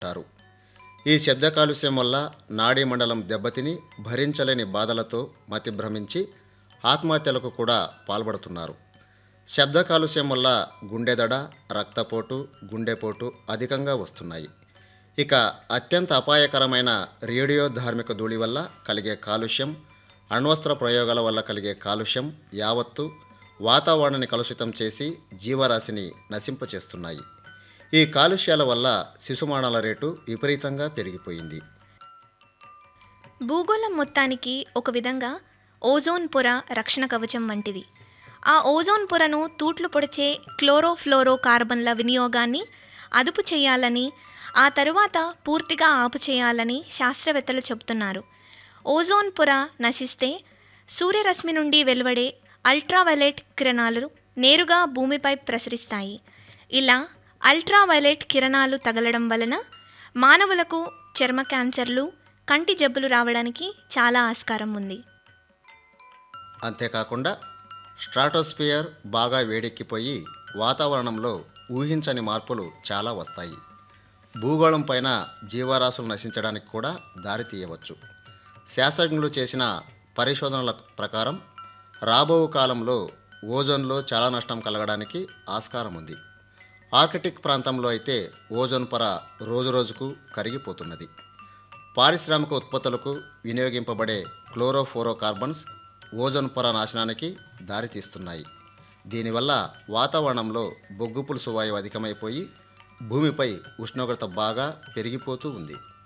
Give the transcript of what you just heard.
ఉంటారు ఈ శబ్ద కాలుష్యం వల్ల నాడీ మండలం దెబ్బతిని భరించలేని బాధలతో మతిభ్రమించి ఆత్మహత్యలకు కూడా పాల్పడుతున్నారు శబ్ద కాలుష్యం వల్ల గుండెదడ రక్తపోటు గుండెపోటు అధికంగా వస్తున్నాయి ఇక అత్యంత అపాయకరమైన రేడియో ధార్మిక ధూళి వల్ల కలిగే కాలుష్యం అణ్వస్త్ర ప్రయోగాల వల్ల కలిగే కాలుష్యం యావత్తు వాతావరణాన్ని కలుషితం చేసి జీవరాశిని నశింపచేస్తున్నాయి ఈ కాలుష్యాల వల్ల శిశుమానాల రేటు విపరీతంగా పెరిగిపోయింది భూగోళం మొత్తానికి ఒక విధంగా ఓజోన్ పొర రక్షణ కవచం వంటిది ఆ ఓజోన్ పొరను తూట్లు పొడిచే క్లోరోఫ్లోరో కార్బన్ల వినియోగాన్ని అదుపు చేయాలని ఆ తరువాత పూర్తిగా ఆపు చేయాలని శాస్త్రవేత్తలు చెబుతున్నారు ఓజోన్ పొర నశిస్తే సూర్యరశ్మి నుండి వెలువడే అల్ట్రావైలెట్ కిరణాలు నేరుగా భూమిపై ప్రసరిస్తాయి ఇలా అల్ట్రావైలెట్ కిరణాలు తగలడం వలన మానవులకు చర్మ క్యాన్సర్లు కంటి జబ్బులు రావడానికి చాలా ఆస్కారం ఉంది అంతేకాకుండా స్ట్రాటోస్పియర్ బాగా వేడెక్కిపోయి వాతావరణంలో ఊహించని మార్పులు చాలా వస్తాయి భూగోళం పైన జీవరాశులు నశించడానికి కూడా దారి తీయవచ్చు శాస్త్రజ్ఞులు చేసిన పరిశోధనల ప్రకారం రాబో కాలంలో ఓజోన్లో చాలా నష్టం కలగడానికి ఆస్కారం ఉంది ఆర్కిటిక్ ప్రాంతంలో అయితే ఓజోన్ పొర రోజురోజుకు కరిగిపోతున్నది పారిశ్రామిక ఉత్పత్తులకు వినియోగింపబడే క్లోరోఫోరోకార్బన్స్ ఓజోన్ పొర నాశనానికి దారితీస్తున్నాయి దీనివల్ల వాతావరణంలో బొగ్గు పులుసు వాయువు అధికమైపోయి భూమిపై ఉష్ణోగ్రత బాగా పెరిగిపోతూ ఉంది